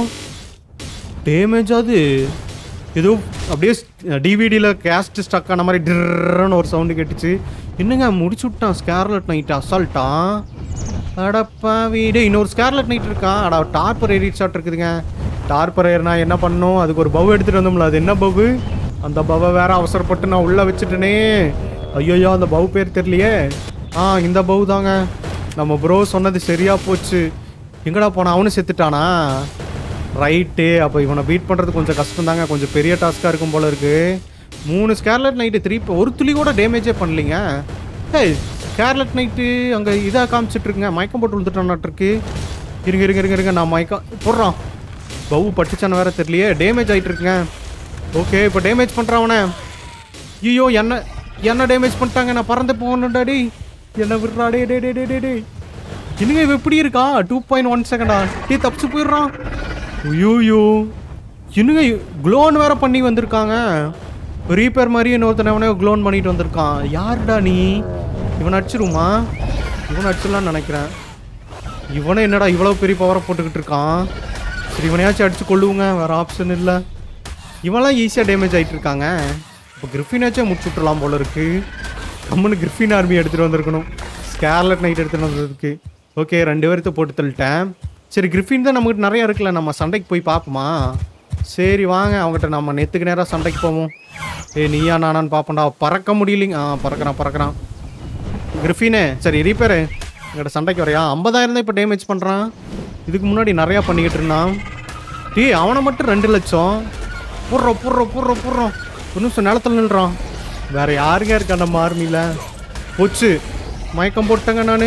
டேமேஜ் அது ஏதோ அப்படியே டிவிடியில் கேஸ்ட் ஸ்டக் ஆன மாதிரி டிர்ன்னு ஒரு சவுண்டு கேட்டுச்சு என்னங்க முடிச்சு விட்டான் ஸ்கேர்லெட் நைட் அசால்ட்டான் அடப்பா வீடு இன்னொரு ஸ்கேர்லெட் நைட் இருக்கான் அடா டார்பர் ஏறி ஷாட் இருக்குதுங்க டார்பர் ஏறினா என்ன பண்ணும் அதுக்கு ஒரு பவ் எடுத்துகிட்டு வந்தோம்ல அது என்ன பவ்வு அந்த பவ்வை வேற அவசரப்பட்டு நான் உள்ளே வச்சுட்டேனே ஐயோயோ அந்த பவ் பேர் தெரியலையே ஆ இந்த பவ் தாங்க நம்ம ப்ரோ சொன்னது சரியா போச்சு எங்கடா போனா அவனு செத்துட்டானா ரைட்டு அப்போ இவனை பீட் பண்ணுறது கொஞ்சம் கஷ்டம் தாங்க கொஞ்சம் பெரிய டாஸ்க்காக இருக்கும் போல இருக்கு மூணு ஸ்கேர்லெட் நைட்டு த்ரீ ஒரு துளி கூட டேமேஜே பண்ணலீங்க ஏய் ஸ்கேர்லெட் நைட்டு அங்கே இதாக காமிச்சிட்டு இருக்குங்க மயக்கம் போட்டு விழுந்துட்டான்ட்டு இருங்க இருங்க இருங்க இருங்க நான் மயக்கம் போடுறான் பவு பட்டுச்சான வேற தெரியலையே டேமேஜ் ஆகிட்டு இருக்குங்க ஓகே இப்போ டேமேஜ் பண்ணுறான் அவனை ஐயோ என்ன என்ன டேமேஜ் பண்ணிட்டாங்க நான் பறந்து போகணும்டா டேய் என்ன விடுறா டே டே டே டே டே டே என்னங்க இவன் எப்படி இருக்கா டூ பாயிண்ட் ஒன் செகண்டா டே தப்பிச்சு போயிடுறான் ஐயோயோ என்னங்க க்ளோன் வேற பண்ணி வந்திருக்காங்க ரீப்பேர் மாதிரி இன்னொருத்தன் அவனே க்ளோன் பண்ணிட்டு வந்திருக்கான் யாருடா நீ இவன் அடிச்சிருமா இவன் அடிச்சிடலாம்னு நினைக்கிறேன் இவனே என்னடா இவ்வளோ பெரிய பவரை போட்டுக்கிட்டு இருக்கான் சரி இவனையாச்சும் அடிச்சு கொள்ளுவோங்க வேற ஆப்ஷன் இல்லை இவன்லாம் ஈஸியாக டேமேஜ் ஆகிட்டு இருக்காங்க இப்போ கிரிஃபினாச்சும் முடிச்சு விட்டுறலாம் போல இருக்கு கம்முன்னு கிரிஃபின் ஆர்மி எடுத்துகிட்டு வந்திருக்கணும் ஸ்கேர்லெட் நைட் எடுத்துகிட்டு வந்ததுக்கு ஓகே ரெண்டு பேர்த்த போட்டு தள்ளிட்டேன் சரி கிரிஃபின் தான் நம்மகிட்ட நிறைய இருக்குல்ல நம்ம சண்டைக்கு போய் பார்ப்போமா சரி வாங்க அவங்ககிட்ட நம்ம நெத்துக்கு நேராக சண்டைக்கு போவோம் ஏய் நீயா நானான்னு பார்ப்போம்டா பறக்க முடியலைங்க ஆ பறக்கிறான் பறக்கிறான் கிரிஃபினே சரி ரீப்பேரு எங்கிட்ட சண்டைக்கு வரையா ஐம்பதாயிரம் தான் இப்போ டேமேஜ் பண்ணுறான் இதுக்கு முன்னாடி நிறையா பண்ணிக்கிட்டு இருந்தான் டேய் அவனை மட்டும் ரெண்டு லட்சம் போடுறோம் போடுறோம் போடுறோம் போடுறோம் ஒரு நிமிஷம் நிலத்துல நில்றான் வேற யாருங்க இருக்கா நம்ம ஆர்மியில் போச்சு மயக்கம் போட்டேங்க நான்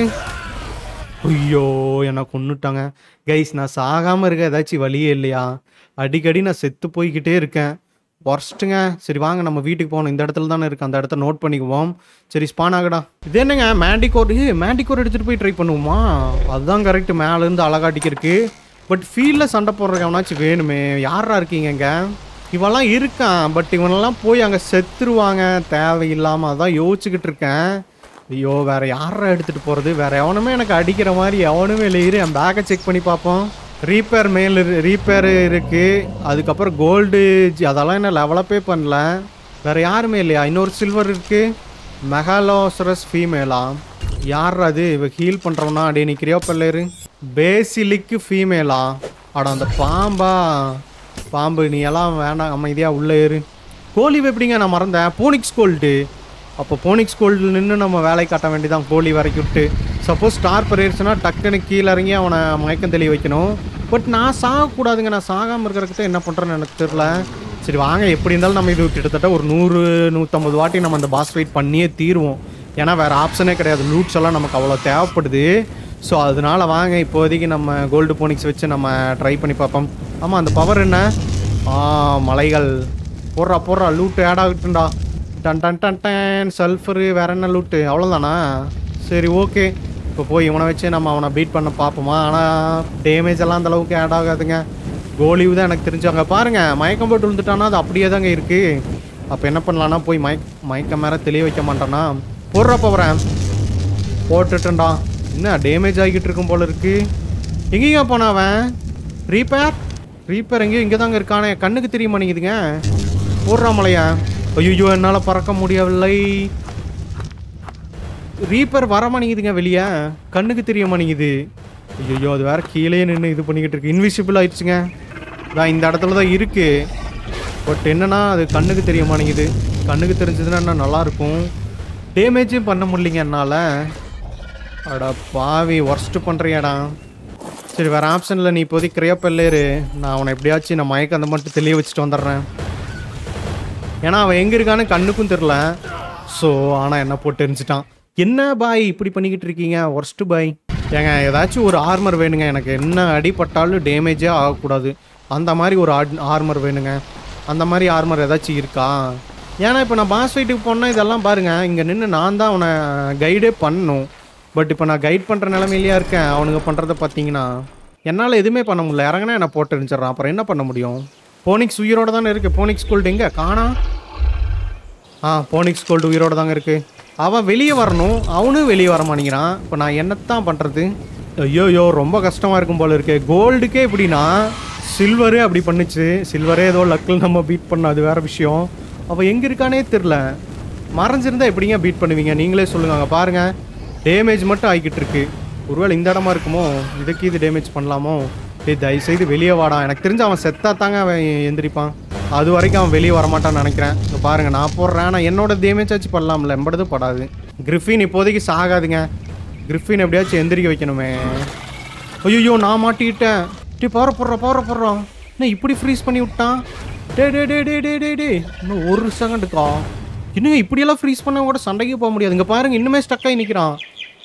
ஐயோ என்னை கொன்னுட்டாங்க கைஸ் நான் சாகாமல் இருக்க ஏதாச்சும் வழியே இல்லையா அடிக்கடி நான் செத்து போய்கிட்டே இருக்கேன் ஒர்ஸ்ட்டுங்க சரி வாங்க நம்ம வீட்டுக்கு போகணும் இந்த இடத்துல தானே இருக்கு அந்த இடத்த நோட் பண்ணிக்குவோம் சரி ஸ்பான் ஆகடா இது என்னங்க மேண்டிகோர் ஏ மேண்டிகோர் எடுத்துகிட்டு போய் ட்ரை பண்ணுவோமா அதுதான் கரெக்ட் மேலேருந்து அழகாட்டிக்கிருக்கு பட் ஃபீல்டில் சண்டை போடுறதுக்கு எவனாச்சும் வேணுமே யாரா இருக்கீங்க இங்க இவெல்லாம் இருக்கான் பட் இவனெல்லாம் போய் அங்கே செத்துருவாங்க தேவையில்லாமல் அதான் யோசிச்சுக்கிட்டு இருக்கேன் ஐயோ வேற யாரை எடுத்துட்டு போறது வேற எவனுமே எனக்கு அடிக்கிற மாதிரி எவனுமே இல்லை இரு என் பேக்கை செக் பண்ணி பார்ப்போம் ரீப்பேர் மேல் ரீப்பேர் இருக்கு அதுக்கப்புறம் கோல்டு அதெல்லாம் என்ன லெவலப்பே பண்ணல வேற யாருமே இல்லையா இன்னொரு சில்வர் இருக்கு மெகாலோசரஸ் ஃபீமேலா யார் அது இவ ஹீல் பண்றவனா அடே நிக்கிறியோ பல்லேரு பேசிலிக்கு ஃபீமேலா அட அந்த பாம்பா பாம்பு நீ எல்லாம் வேண்டாம் அமைதியா உள்ள ஏறு கோழி எப்படிங்க நான் மறந்தேன் போனிக்ஸ் கோல்டு அப்போ போனிக்ஸ் கோல்டு நின்று நம்ம வேலை காட்ட வேண்டியதான் கோழி வரைக்கும் விட்டு சப்போஸ் ஸ்டார் பரேர்ஸ்னா டக்குன்னு கீழே இறங்கி அவனை மயக்கம் தெளி வைக்கணும் பட் நான் சாகக்கூடாதுங்க நான் சாகாமல் இருக்கிறதுக்கு என்ன பண்ணுறேன்னு எனக்கு தெரில சரி வாங்க எப்படி இருந்தாலும் நம்ம இது கிட்டத்தட்ட ஒரு நூறு நூற்றம்பது வாட்டி நம்ம அந்த பாஸ் ஃபைட் பண்ணியே தீருவோம் ஏன்னா வேறு ஆப்ஷனே கிடையாது லூட்ஸ் எல்லாம் நமக்கு அவ்வளோ தேவைப்படுது ஸோ அதனால வாங்க இப்போதைக்கு நம்ம கோல்டு போனிக்ஸ் வச்சு நம்ம ட்ரை பண்ணி பார்ப்போம் ஆமாம் அந்த பவர் என்ன ஆ மலைகள் போடுறா போடுறா லூட்டு ஆட் ஆகட்டும்டா done done done done sulphur வேற என்ன லூட்டு அவ்வளோதானா சரி ஓகே இப்போ போய் இவனை வச்சு நம்ம அவனை பீட் பண்ண பார்ப்போமா ஆனால் டேமேஜ் எல்லாம் அந்த அளவுக்கு ஆட் ஆகாதுங்க கோலிவு தான் எனக்கு தெரிஞ்சாங்க பாருங்க மயக்கம் போட்டு விழுந்துட்டானா அது அப்படியே தாங்க இருக்கு அப்போ என்ன பண்ணலான்னா போய் மயக் மயக்கம் மேலே தெளிய வைக்க மாட்டானா போடுறப்ப வரேன் போட்டுட்டேன்டா என்ன டேமேஜ் ஆகிட்டு இருக்கும் போல இருக்கு எங்கேங்க போனான் அவன் ரீப்பேர் ரீப்பர் எங்கேயோ இங்கே தாங்க இருக்கானே கண்ணுக்கு தெரிய மாட்டேங்குதுங்க போடுறாமலையா ஐயோ என்னால் பறக்க முடியவில்லை ரீப்பர் வர மாட்டேங்குதுங்க வெளியே கண்ணுக்கு தெரிய மாட்டேங்குது ஐயோ அது வேற கீழே நின்று இது பண்ணிக்கிட்டு இருக்கு இன்விசிபிள் ஆயிடுச்சுங்க நான் இந்த இடத்துல தான் இருக்கு பட் என்னன்னா அது கண்ணுக்கு தெரிய மாட்டேங்குது கண்ணுக்கு தெரிஞ்சதுன்னா இன்னும் நல்லா இருக்கும் டேமேஜும் பண்ண முடியலைங்க என்னால் அடா பாவி ஒர்ஸ்ட் பண்ணுறியாடா சரி வேறு ஆப்ஷனில் நீ இப்போதைக்கு கிரியப்பல்லேரு நான் அவனை எப்படியாச்சும் நான் மயக்க அந்த மட்டும் தெளிய வச்சுட்டு வந்துடுறேன் ஏன்னா அவன் எங்கே இருக்கான்னு கண்ணுக்கும் தெரில ஸோ ஆனால் என்ன போட்டு தெரிஞ்சிட்டான் என்ன பாய் இப்படி பண்ணிக்கிட்டு இருக்கீங்க ஒர்ஸ்ட்டு பாய் ஏங்க ஏதாச்சும் ஒரு ஆர்மர் வேணுங்க எனக்கு என்ன அடிபட்டாலும் டேமேஜே ஆகக்கூடாது அந்த மாதிரி ஒரு ஆர்மர் வேணுங்க அந்த மாதிரி ஆர்மர் ஏதாச்சும் இருக்கா ஏன்னா இப்போ நான் பாஸ் ஃபைட்டுக்கு போனால் இதெல்லாம் பாருங்க இங்கே நின்று நான் தான் அவனை கைடே பண்ணணும் பட் இப்போ நான் கைட் பண்ணுற நிலமையிலேயே இருக்கேன் அவனுங்க பண்ணுறத பார்த்தீங்கன்னா என்னால் எதுவுமே பண்ண முடியல இறங்கினா என்ன போட்டு இருந்துச்சிட்றான் அப்புறம் என்ன பண்ண முடியும் போனிக்ஸ் உயிரோட தானே இருக்கு போனிக்ஸ் கோல்டு எங்கே காணா ஆ போனிக்ஸ் கோல்டு உயிரோட தாங்க இருக்கு அவன் வெளியே வரணும் அவனும் வெளியே வர மாட்டேங்கிறான் இப்போ நான் என்னத்தான் பண்ணுறது ஐயோயோ ரொம்ப கஷ்டமாக இருக்கும் போல இருக்கு கோல்டுக்கே எப்படின்னா சில்வரே அப்படி பண்ணுச்சு சில்வரே ஏதோ லக்கில் நம்ம பீட் பண்ண அது வேற விஷயம் அவள் எங்கே இருக்கானே தெரில மறைஞ்சிருந்தா எப்படிங்க பீட் பண்ணுவீங்க நீங்களே சொல்லுங்க அங்கே பாருங்க டேமேஜ் மட்டும் ஆகிக்கிட்டு இருக்கு ஒருவேளை இந்த இடமா இருக்குமோ இதுக்கு இது டேமேஜ் பண்ணலாமோ டேய் தயவுசெய்து வெளியே வாடா எனக்கு தெரிஞ்சு அவன் செத்தா தாங்க அவன் எந்திரிப்பான் அது வரைக்கும் அவன் வெளியே வரமாட்டான்னு நினைக்கிறேன் இங்க பாருங்க நான் போடுறேன் ஆனால் என்னோட டேமேஜ் ஆச்சு பண்ணலாம்ல எம்படுது படாது கிரிஃபின் இப்போதைக்கு சாகாதுங்க கிரிஃபின் எப்படியாச்சும் எந்திரிக்க வைக்கணுமே ஐயோ நான் மாட்டிக்கிட்டேன் டே பாரு போடுற பாரு போடுறான் என்ன இப்படி ஃப்ரீஸ் பண்ணி விட்டான் டே டே டே டே டே டே டே இன்னும் ஒரு செகண்டுக்கா இன்னும் இப்படியெல்லாம் ஃப்ரீஸ் பண்ண கூட சண்டைக்கு போக முடியாது இங்கே பாருங்க இன்னுமே ஸ்டக் ஆகி நிற்கிறான்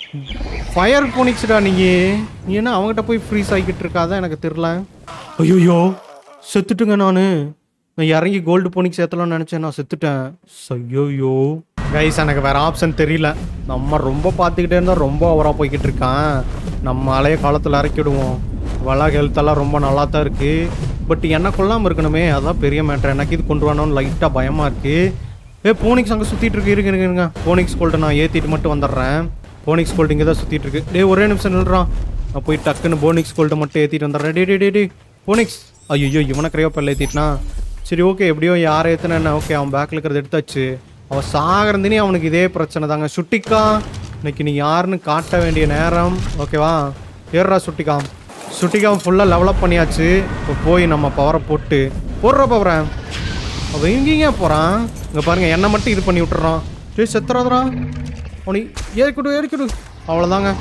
ஃபயர் போனிக்ஸ்டா நீங்க நீ என்ன அவங்ககிட்ட போய் ஃப்ரீஸ் ஆகிக்கிட்டு இருக்காத எனக்கு தெரில ஐயோ செத்துட்டுங்க நான் நான் இறங்கி கோல்டு போனிக்ஸ் ஏற்றலாம்னு நினச்சேன் நான் செத்துட்டேன் ஐயோயோ கைஸ் எனக்கு வேற ஆப்ஷன் தெரியல நம்ம ரொம்ப பார்த்துக்கிட்டே இருந்தால் ரொம்ப ஓவராக போய்கிட்டு இருக்கான் நம்ம அலைய காலத்தில் இறக்கிடுவோம் வள ஹெல்த்தெல்லாம் ரொம்ப நல்லா தான் இருக்குது பட் என்ன கொள்ளாமல் இருக்கணுமே அதான் பெரிய மேட்ரு எனக்கு இது கொண்டு வரணும்னு லைட்டாக பயமாக இருக்குது ஏ போனிக்ஸ் அங்கே சுற்றிட்டு இருக்கு இருங்க இருங்க இருங்க போனிக்ஸ் கோல்டு நான் ஏற்றிட்டு மட்டும் வந்துடுறேன் போனிக்ஸ் கோல்டு இங்கே தான் சுற்றிட்டு இருக்கு டே ஒரே நிமிஷம் நில்றான் நான் போய் டக்குன்னு போனிக்ஸ் கோல்டை மட்டும் ஏற்றிட்டு வந்துடுறேன் டே டே டே டே போனிக்ஸ் ஐயோ இவனை கிரையோப்பல்ல ஏற்றிட்டுனா சரி ஓகே எப்படியோ யாரை ஏற்றினா என்ன ஓகே அவன் பேக்கில் இருக்கிறத எடுத்தாச்சு அவன் சாகிறந்தினே அவனுக்கு இதே பிரச்சனை தாங்க சுட்டிக்கா இன்னைக்கு நீ யாருன்னு காட்ட வேண்டிய நேரம் ஓகேவா ஏறா சுட்டிக்கா சுட்டிக்கா ஃபுல்லாக டெவலப் பண்ணியாச்சு இப்போ போய் நம்ம பவரை போட்டு போடுற பவரை அவன் எங்கேங்க போகிறான் இங்கே பாருங்க என்னை மட்டும் இது பண்ணி விட்டுறான் டேய் செத்துறாதரா அவனை ஏறிக்கிடு ஏறிக்கிடு அவ்வளோதாங்க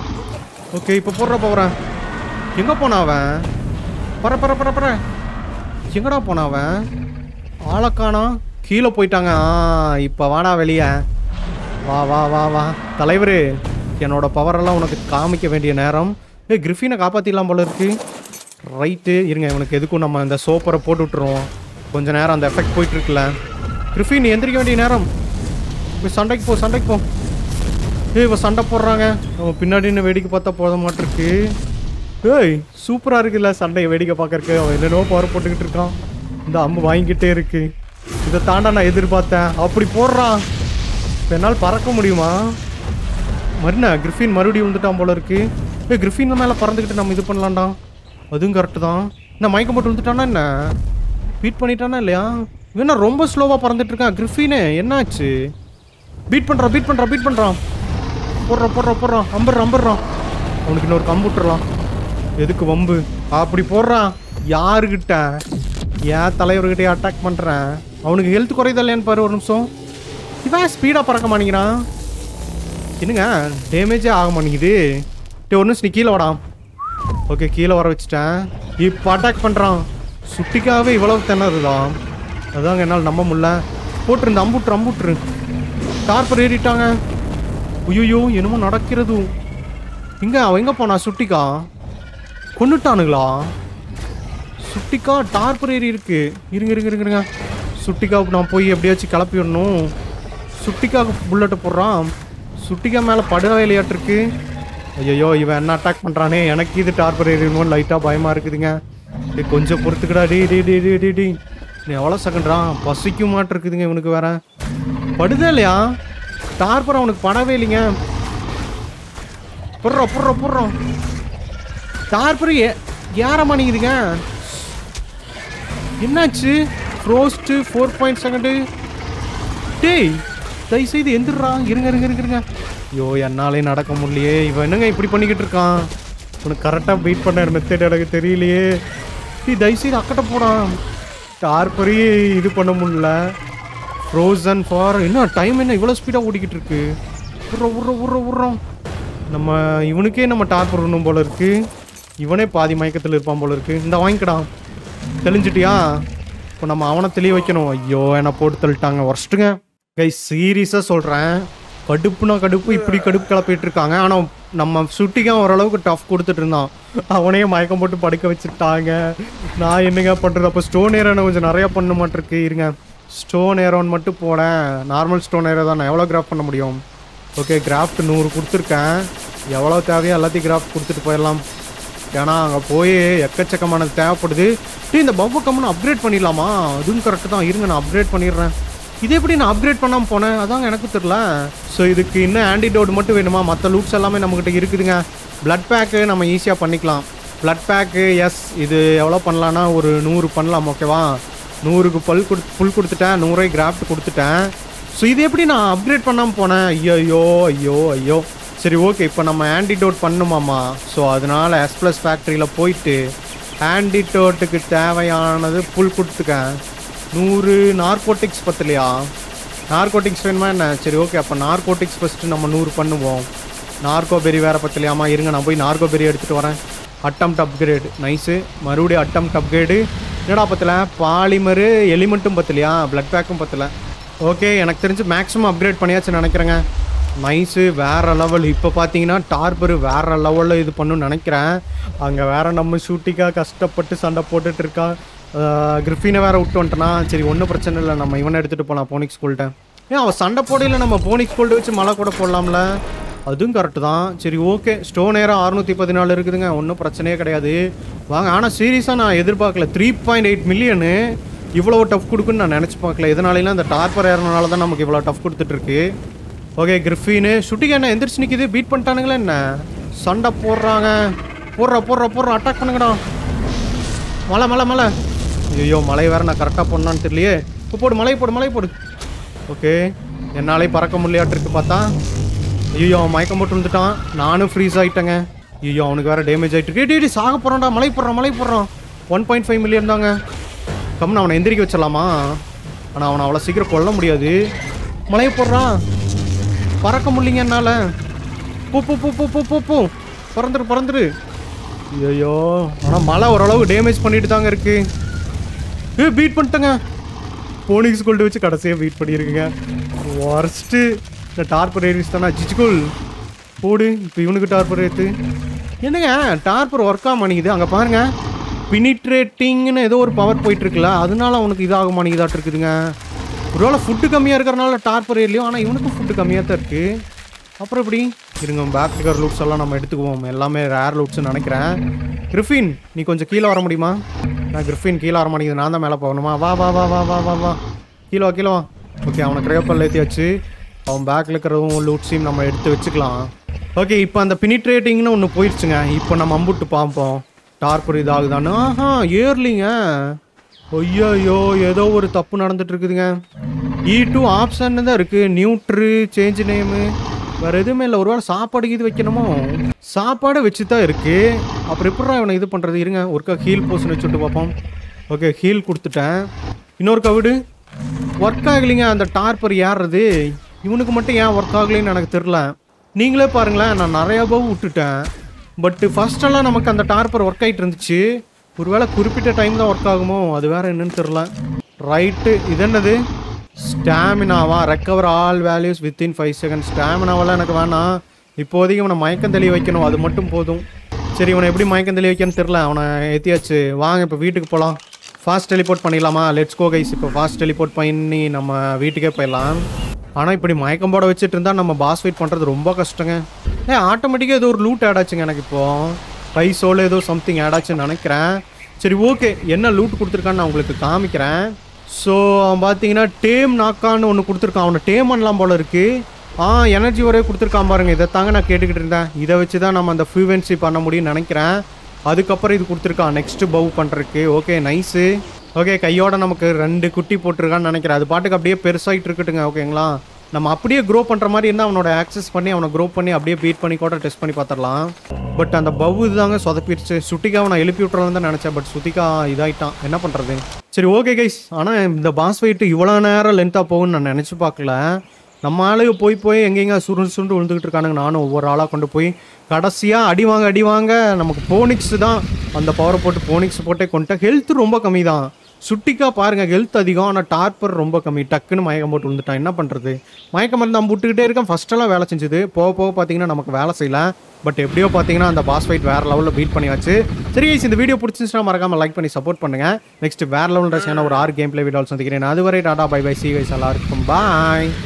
ஓகே இப்போ போடுற போகிறேன் எங்கே போனான் அவன் பர பர பர பர எங்கடா போனான் அவன் ஆளக்கானா கீழே போயிட்டாங்க ஆ இப்போ வாடா வெளியே வா வா வா வா தலைவரு என்னோட பவரெல்லாம் உனக்கு காமிக்க வேண்டிய நேரம் ஏய் கிரிஃபினை காப்பாற்றிடலாம் போல இருக்கு ரைட்டு இருங்க இவனுக்கு எதுக்கும் நம்ம இந்த சோப்பரை போட்டு விட்டுருவோம் கொஞ்ச நேரம் அந்த எஃபெக்ட் போயிட்டு இருக்குல்ல கிரிஃபின் எந்திரிக்க வேண்டிய நேரம் போய் சண்டைக்கு போ சண்டைக்கு போ ஏய் இவன் சண்டை போடுறாங்க அவன் பின்னாடி என்ன வேடிக்கை பார்த்தா போத மாட்டிருக்கு ஏய் சூப்பராக இருக்குல்ல சண்டையை வேடிக்கை பார்க்கறக்கு அவன் என்னென்னவோ பவர் போட்டுக்கிட்டு இருக்கான் இந்த அம்பு வாங்கிக்கிட்டே இருக்கு இதை தாண்டா நான் எதிர்பார்த்தேன் அப்படி போடுறான் இப்போ என்னால் பறக்க முடியுமா மறுனா கிரிஃபின் மறுபடியும் விழுந்துட்டான் போல இருக்கு ஏய் கிரிஃபின் மேலே பறந்துக்கிட்டு நம்ம இது பண்ணலாம்டா அதுவும் கரெக்டு தான் என்ன மயக்கம் போட்டு விழுந்துட்டானா என்ன பீட் பண்ணிட்டானா இல்லையா இவன் என்ன ரொம்ப ஸ்லோவாக பறந்துட்டு இருக்கான் கிரிஃபினு என்னாச்சு பீட் பண்ணுறான் பீட் பண்ணுறான் பீட் பண்ணுறான் போடுறான் போடுறான் போடுறான் அம்புறான் அம்புறான் அவனுக்கு இன்னொரு கம்பு விட்டுறான் எதுக்கு வம்பு அப்படி போடுறான் யாருக்கிட்ட ஏன் தலைவர்கிட்டயே அட்டாக் பண்ணுறேன் அவனுக்கு ஹெல்த் குறையுதா இல்லையான்னு பாரு ஒரு நிமிஷம் இவன் ஸ்பீடாக பறக்க மாட்டேங்கிறான் என்னங்க டேமேஜே ஆக மாட்டேங்குது டே ஒரு நிமிஷம் நீ கீழே வாடா ஓகே கீழே வர வச்சுட்டேன் இப்போ அட்டாக் பண்ணுறான் சுட்டிக்காகவே இவ்வளவு திணறுதான் அதாங்க என்னால் நம்ப முடியல போட்டுருந்து அம்புட்ரு அம்புட்ரு டார்பர் ஏறிட்டாங்க ஐயோ என்னமோ நடக்கிறது இங்க அவன் எங்க போனா சுட்டிக்கா கொண்டுட்டானுங்களா சுட்டிக்கா டார்பர் ஏறி இருக்கு இருங்க இருங்க இருங்க இருங்க சுட்டிக்காவுக்கு நான் போய் எப்படியாச்சும் கிளப்பி விடணும் சுட்டிக்காவுக்கு புல்லட்டை போடுறான் சுட்டிக்கா மேலே படுகை விளையாட்டுருக்கு ஐயோ இவன் என்ன அட்டாக் பண்ணுறானே எனக்கு இது டார்பர் ஏறிடணும் லைட்டாக பயமாக இருக்குதுங்க டேய் கொஞ்சம் பொறுத்துக்கடா டே டே டே டே டே டே நீ எவ்வளோ செகண்ட்றான் பசிக்க மாட்டிருக்குதுங்க இவனுக்கு வேற படுதே இல்லையா டார்பர் அவனுக்கு படவே இல்லைங்க புடுறோம் புடுறோம் புடுறோம் டார்பர் ஏ ஏற மாட்டேங்குதுங்க என்னாச்சு ரோஸ்ட்டு ஃபோர் பாயிண்ட் செகண்டு டேய் தயவு செய்து எந்திரா இருங்க இருங்க இருங்க இருங்க ஐயோ என்னாலே நடக்க முடியலையே இவன் என்னங்க இப்படி பண்ணிக்கிட்டு இருக்கான் உனக்கு கரெக்டாக வெயிட் பண்ண மெத்தட் எனக்கு தெரியலையே டீ தயவு செய்து அக்கட்ட போடான் டார்பரி இது பண்ண முடியல ஃப்ரோசன் ஃபார் என்ன டைம் என்ன இவ்வளோ ஸ்பீடாக ஓடிக்கிட்டு இருக்கு உர்ற உர்ற உர்ற உர்றோம் நம்ம இவனுக்கே நம்ம டார்பர் விடணும் போல இருக்கு இவனே பாதி மயக்கத்தில் இருப்பான் போல இருக்கு இந்த வாங்கிக்கடா தெளிஞ்சிட்டியா இப்போ நம்ம அவனை தெளிய வைக்கணும் ஐயோ என்னை போட்டு தள்ளிட்டாங்க ஒர்ஸ்ட்டுங்க கை சீரியஸாக சொல்கிறேன் கடுப்புனா கடுப்பு இப்படி கடுப்பு கிளப்பிட்டு இருக்காங்க ஆனால் நம்ம சுட்டிக்கான் ஓரளவுக்கு டஃப் கொடுத்துட்டு இருந்தான் அவனையே மயக்கம் போட்டு படுக்க வச்சுட்டாங்க நான் என்னங்க பண்ணுறது அப்போ ஸ்டோன் ஏரோனை கொஞ்சம் நிறையா பண்ண மாட்டிருக்கு இருங்க ஸ்டோன் ஏரோன் மட்டும் போனேன் நார்மல் ஸ்டோன் ஏரோ தான் நான் எவ்வளோ கிராஃப் பண்ண முடியும் ஓகே கிராஃப்ட் நூறு கொடுத்துருக்கேன் எவ்வளோ தேவையோ எல்லாத்தையும் கிராஃப்ட் கொடுத்துட்டு போயிடலாம் ஏன்னா அங்கே போய் எக்கச்சக்கமானது தேவைப்படுது டேய் இந்த பவ்வ கம்மன் அப்கிரேட் பண்ணிடலாமா அதுவும் கரெக்டு தான் இருங்க நான் அப்கிரேட் பண்ணிடுறேன் இது எப்படி நான் அப்கிரேட் பண்ணாமல் போனேன் அதாங்க எனக்கு தெரில ஸோ இதுக்கு இன்னும் ஆன்டிடோட் மட்டும் வேணுமா மற்ற லூட்ஸ் எல்லாமே நம்மக்கிட்ட இருக்குதுங்க பிளட் பேக்கு நம்ம ஈஸியாக பண்ணிக்கலாம் பிளட் பேக்கு எஸ் இது எவ்வளோ பண்ணலான்னா ஒரு நூறு பண்ணலாம் ஓகேவா நூறுக்கு பல் கொடு புல் கொடுத்துட்டேன் நூறை கிராஃப்ட் கொடுத்துட்டேன் ஸோ இது எப்படி நான் அப்கிரேட் பண்ணாமல் போனேன் ஐயோ ஐயோ ஐயோ சரி ஓகே இப்போ நம்ம ஆன்டிடோட் பண்ணுமாமா ஸோ அதனால எஸ் ப்ளஸ் ஃபேக்ட்ரியில் போயிட்டு ஆன்டிடோட்டுக்கு தேவையானது புல் கொடுத்துக்கேன் நூறு நார்கோட்டிக்ஸ் பத்தலையா நார்கோட்டிக்ஸ் வேணுமா என்ன சரி ஓகே அப்போ நார்கோட்டிக்ஸ் ஃபஸ்ட்டு நம்ம நூறு பண்ணுவோம் நார்கோ பெரி வேறு பத்தலையாமா இருங்க நான் போய் நார்கோ பெரி எடுத்துகிட்டு வரேன் அட்டம் அப்கிரேடு நைஸு மறுபடியும் அட்டம் அப்கிரேடு என்னடா பத்தல பாலிமரு எலிமெண்ட்டும் பத்தலையா பிளட் பேக்கும் பத்தல ஓகே எனக்கு தெரிஞ்சு மேக்ஸிமம் அப்கிரேட் பண்ணியாச்சுன்னு நினைக்கிறேங்க நைஸு வேற லெவல் இப்போ பார்த்தீங்கன்னா டார்பர் வேற லெவலில் இது பண்ணுன்னு நினைக்கிறேன் அங்கே வேற நம்ம ஷூட்டிக்காக கஷ்டப்பட்டு சண்டை போட்டுட்டு இருக்கான் கிரிஃபினை வேற விட்டு வந்துட்டனா சரி ஒன்றும் பிரச்சனை இல்லை நம்ம இவனை எடுத்துகிட்டு போகலாம் போனிக் ஸ்கூல்கிட்ட ஏன் அவன் சண்டை போடையில் நம்ம போனிக் ஸ்கூல்கிட்ட வச்சு மழை கூட போடலாம்ல அதுவும் கரெக்டு தான் சரி ஓகே ஸ்டோன் நேரம் அறுநூற்றி பதினாலு இருக்குதுங்க ஒன்றும் பிரச்சனையே கிடையாது வாங்க ஆனால் சீரியஸாக நான் எதிர்பார்க்கல த்ரீ பாயிண்ட் எயிட் மில்லியனு இவ்வளோ டஃப் கொடுக்குன்னு நான் நினச்சி பார்க்கல இதனாலாம் இந்த டார்பர் ஏறனால தான் நமக்கு இவ்வளோ டஃப் கொடுத்துட்ருக்கு ஓகே கிரிஃபின்னு சுட்டிக்கு என்ன எந்திரிச்சு நிற்கிது பீட் பண்ணிட்டானுங்களா என்ன சண்டை போடுறாங்க போடுறா போடுறா போடுறா அட்டாக் பண்ணுங்கடா மலை மலை மலை ஐயோ மலை வேற நான் கரெக்டாக பண்ணான்னு தெரியலையே இப்போ போடு மலை போடு மலை போடு ஓகே என்னாலே பறக்க முடியாட்டிருக்கு பார்த்தா ஐயோ அவன் மயக்கம் போட்டு வந்துட்டான் நானும் ஃப்ரீஸ் ஆகிட்டேங்க ஐயோ அவனுக்கு வேற டேமேஜ் ஆகிட்டு இருக்கு டேய், டேய் சாக போகிறான்டா மலை போடுறான் மலை போடுறான் ஒன் பாயிண்ட் ஃபைவ் மில்லியன் தாங்க கம்னு அவனை எந்திரிக்க வச்சிடலாமா ஆனால் அவனை அவ்வளோ சீக்கிரம் கொல்ல முடியாது மலையை போடுறான் பறக்க முடியலைங்க என்னால் பூ பூ பூ பூ பூ பூ பூ பறந்துரு பறந்துரு ஐயோ ஆனால் மழை ஓரளவு டேமேஜ் பண்ணிட்டு தாங்க இருக்கு ஏ பீட் பண்ணிட்டேங்க போனிக்ஸ் கொண்டு வச்சு கடைசியாக பீட் பண்ணியிருக்குங்க ஒர்ஸ்ட்டு இந்த டார்பர் ஏரிஸ் தானே ஜிச்சுகுல் போடு இப்போ இவனுக்கு டார்பர் ஏற்று என்னங்க டார்பர் ஒர்க் ஆக மாட்டேங்குது அங்கே பாருங்க பினிட்ரேட்டிங்னு ஏதோ ஒரு பவர் போயிட்டு இருக்குல்ல அதனால அவனுக்கு இதாக மாட்டேங்குதாட்டு இருக்குதுங்க ஒருவேளை ஃபுட்டு கம்மியாக இருக்கிறனால டார்பர் ஏர்லையும் ஆனால் இவனுக்கும் ஃபுட்டு கம்மியாக தான் இருக்குது அப்புறம் எப்படி இருங்க பேக்டிகர் லூட்ஸ் எல்லாம் நம்ம எடுத்துக்குவோம் எல்லாமே ரேர் லூட்ஸ்னு நினைக்கிறேன் கிரிஃபின் நீ கொஞ்சம் கீழே வர முடியுமா நான் கிரிஃபின் கீழே வர மாட்டேங்குது நான் தான் மேலே போகணுமா வா வா வா வா வா வா வா கீழே வா கீழே வா ஓகே அவனை கிரேப்பல் ஏற்றி வச்சு அவன் பேக்கில் இருக்கிறதும் லூட்ஸையும் நம்ம எடுத்து வச்சுக்கலாம் ஓகே இப்போ அந்த பினிட்ரேட்டிங்னு ஒன்று போயிடுச்சுங்க இப்போ நம்ம அம்புட்டு பார்ப்போம் டார்பர் இதாகுதான்னு ஆஹா ஏர்லிங்க ஐயோ ஏதோ ஒரு தப்பு நடந்துட்டு இருக்குதுங்க இ டூ ஆப்ஷன் தான் இருக்கு நியூட்ரு சேஞ்ச் நேமு வேற எதுவுமே இல்லை ஒருவேளை சாப்பாடு இது வைக்கணுமோ சாப்பாடு வச்சு தான் இருக்கு அப்புறம் எப்படிடா இவனை இது பண்ணுறது இருங்க ஒருக்கா ஹீல் போஷன் வச்சுட்டு பார்ப்போம் ஓகே ஹீல் கொடுத்துட்டேன் இன்னொரு கவிடு ஒர்க் ஆகலைங்க அந்த டார்பர் ஏறுறது இவனுக்கு மட்டும் ஏன் ஒர்க் ஆகலைன்னு எனக்கு தெரில நீங்களே பாருங்களேன் நான் நிறையா பவு விட்டுட்டேன் பட்டு ஃபர்ஸ்டெல்லாம் நமக்கு அந்த டார்பர் ஒர்க் ஆகிட்டு இருந்துச்சு ஒருவேளை குறிப்பிட்ட டைம் தான் ஒர்க் ஆகுமோ அது வேற என்னன்னு தெரில ரைட்டு இது என்னது ஸ்டாமினாவா recover all values within five second ஸ்டாமினாவெல்லாம் எனக்கு வேணாம் இப்போதைக்கு இவனை மயக்கம் தெளிய வைக்கணும் அது மட்டும் போதும் சரி இவனை எப்படி மயக்கம் தெளிய வைக்கன்னு தெரில அவனை ஏற்றியாச்சு வாங்க இப்போ வீட்டுக்கு போகலாம் ஃபாஸ்ட் டெலிபோர்ட் பண்ணிடலாமா லெட்ஸ் கோ கைஸ் இப்போ ஃபாஸ்ட் டெலிபோர்ட் பண்ணி நம்ம வீட்டுக்கே போயிடலாம் ஆனால் இப்படி மயக்கம் போட வச்சுட்டு இருந்தால் நம்ம பாஸ் வெயிட் பண்ணுறது ரொம்ப கஷ்டங்க ஏ ஆட்டோமேட்டிக்காக ஏதோ ஒரு லூட் ஆட் ஆச்சுங்க எனக்கு இப்போ பை சோல் ஏதோ சம்திங் ஆட் ஆச்சுன்னு நினைக்கிறேன் சரி ஓகே என்ன லூட் கொடுத்துருக்கான்னு நான் உங்களுக்கு காமிக்கிறேன் ஸோ அவன் பார்த்தீங்கன்னா டேம் நாக்கான்னு ஒன்று கொடுத்துருக்கான் அவனை டேம் பண்ணலாம் போல இருக்கு ஆ எனர்ஜி ஒரே கொடுத்துருக்கான் பாருங்க இதை தாங்க நான் கேட்டுக்கிட்டு இருந்தேன் இதை வச்சு தான் நம்ம அந்த ஃப்ளூவென்சி பண்ண முடியும்னு நினைக்கிறேன் அதுக்கப்புறம் இது கொடுத்துருக்கான் நெக்ஸ்ட் பவ் பண்ணுறதுக்கு ஓகே நைஸு ஓகே கையோட நமக்கு ரெண்டு குட்டி போட்டிருக்கான்னு நினைக்கிறேன் அது பாட்டுக்கு அப்படியே பெருசாகிட்டு இருக்கட்டுங்க ஓகேங்களா நம்ம அப்படியே க்ரோ பண்ணுற மாதிரி இருந்தால் அவனோட ஆக்சஸ் பண்ணி அவனை க்ரோ பண்ணி அப்படியே பீட் பண்ணி கூட டெஸ்ட் பண்ணி பார்த்துடலாம் பட் அந்த பவ் இதுதாங்க சொதப்பிடுச்சு சுட்டிக்காவை நான் எழுப்பி விட்டுறலாம் தான் நினச்சேன் பட் சுத்திகா இதாயிட்டான் என்ன பண்ணுறது சரி ஓகே கைஸ் ஆனால் இந்த பாஸ் ஃபைட்டு இவ்வளோ நேரம் லென்த்தாக போகும்னு நான் நினச்சி பார்க்கல நம்ம ஆளுங்க போய் போய் எங்கெங்க சுருண்டு சுருண்டு விழுந்துக்கிட்டு இருக்கானுங்க நானும் ஒவ்வொரு ஆளாக கொண்டு போய் கடைசியாக அடி வாங்க அடி வாங்க நமக்கு போனிக்ஸ் தான் அந்த பவரை போட்டு போனிக்ஸ் போட்டே கொண்டுட்டேன் ஹெல்த் ரொம்ப கம்மி தான் சுட்டிக்கா பாருங்க ஹெல்த் அதிகம் ஆனால் டார்பர் ரொம்ப கம்மி டக்குன்னு மயக்கம் போட்டு விழுந்துட்டான் என்ன பண்ணுறது மயக்கம் மருந்து நான் விட்டுக்கிட்டே இருக்கேன் ஃபஸ்ட்டெல்லாம் வேலை செஞ்சுது போக போக பார்த்தீங்கன்னா நமக்கு வேலை செய்யல பட் எப்படியோ பார்த்தீங்கன்னா அந்த பாஸ் ஃபைட் வேறு லெவலில் பீட் பண்ணியாச்சு சரி guys, இந்த வீடியோ பிடிச்சிருந்துச்சுன்னா மறக்காம லைக் பண்ணி சப்போர்ட் பண்ணுங்க நெக்ஸ்ட் வேறு லெவல் ரசியான ஒரு ஆறு கேம் பிளே வீடியோ சந்திக்கிறேன் அதுவரை டாடா பை பை சி வைஸ் எல்லாருக்கும் பாய்